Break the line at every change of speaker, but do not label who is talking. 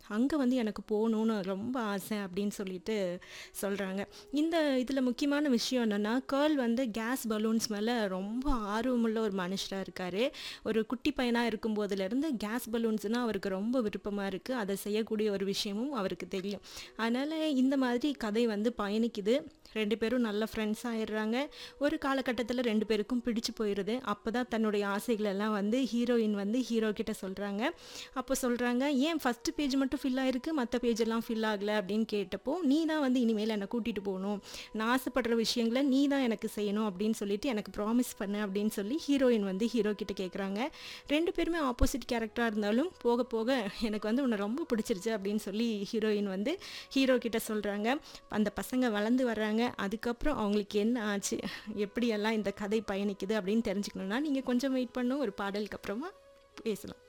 அங்கே வந்து எனக்கு போகணுன்னு ரொம்ப ஆசை அப்படின்னு சொல்லிட்டு சொல்கிறாங்க இந்த இதில் முக்கியமான விஷயம் என்னென்னா கேர்ள் வந்து கேஸ் பலூன்ஸ் மேலே ரொம்ப ஆர்வமுள்ள ஒரு மனுஷராக இருக்கார் ஒரு குட்டி பையனாக இருக்கும்போதுலேருந்து கேஸ் பலூன்ஸ்னால் அவருக்கு ரொம்ப விருப்பமாக இருக்குது அதை செய்யக்கூடிய ஒரு விஷயமும் அவருக்கு தெரியும் அதனால் இந்த மாதிரி கதை வந்து பயணிக்குது ரெண்டு பேரும் நல்ல ஃப்ரெண்ட்ஸ் ஆயிடுறாங்க ஒரு காலகட்டத்தில் ரெண்டு பேருக்கும் பிடிச்சு போயிடுது அப்போ தான் தன்னுடைய ஆசைகள் எல்லாம் வந்து ஹீரோயின் வந்து ஹீரோ கிட்ட சொல்கிறாங்க அப்போ சொல்கிறாங்க ஏன் ஃபஸ்ட்டு பேஜ் மட்டும் ஃபில் ஆயிருக்கு மற்ற பேஜ் எல்லாம் ஃபில் ஆகலை அப்படின்னு கேட்டப்போ நீ தான் வந்து இனிமேல் என்னை கூட்டிகிட்டு போகணும் நான் ஆசைப்படுற விஷயங்களை நீ தான் எனக்கு செய்யணும் அப்படின்னு சொல்லிட்டு எனக்கு ப்ராமிஸ் பண்ணு அப்படின்னு சொல்லி ஹீரோயின் வந்து ஹீரோ கிட்ட கேட்குறாங்க ரெண்டு பேருமே ஆப்போசிட் கேரக்டராக இருந்தாலும் போக போக எனக்கு வந்து உன்னை ரொம்ப பிடிச்சிருச்சு அப்படின்னு சொல்லி ஹீரோயின் வந்து ஹீரோ கிட்ட சொல்கிறாங்க அந்த பசங்க வளர்ந்து வர்றாங்க அதுக்கப்புறம் அவங்களுக்கு என்ன ஆச்சு எப்படியெல்லாம் இந்த கதை பயணிக்குது அப்படின்னு தெரிஞ்சுக்கணுன்னா நீங்கள் கொஞ்சம் வெயிட் பண்ணும் ஒரு பாடலுக்கு அப்புறமா பேசலாம்